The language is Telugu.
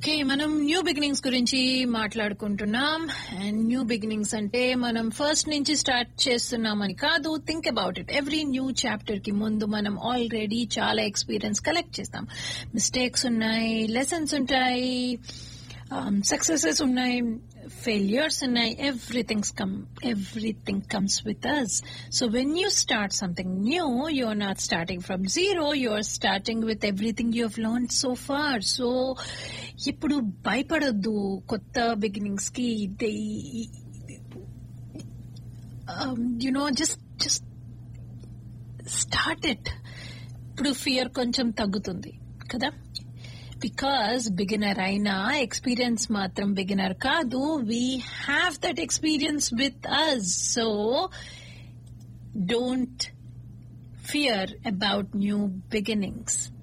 ఓకే మనం న్యూ బిగినింగ్స్ గురించి మాట్లాడుకుంటున్నాం అండ్ న్యూ బిగినింగ్స్ అంటే మనం ఫస్ట్ నుంచి స్టార్ట్ చేస్తున్నామని కాదు think about it every new chapter కి ముందు మనం ఆల్రెడీ చాలా ఎక్స్పీరియన్స్ కలెక్ట్ చేస్తాం మిస్టేక్స్ ఉన్నాయి లెసన్స్ ఉంటాయి సక్సెసెస్ ఉన్నాయి ఫెయిల్యూర్స్ ఉన్నాయి everything come everything comes with us so when you start something new you are not starting from zero you are starting with everything you have learn so far so ఇప్పుడు భయపడొద్దు కొత్త బిగినింగ్స్ కి you know just just start it ఇప్పుడు ఫియర్ కొంచెం తగ్గుతుంది కదా బికాస్ బిగినర్ అయినా ఎక్స్పీరియన్స్ మాత్రం బిగినర్ కాదు we have that experience with us so don't fear about new beginnings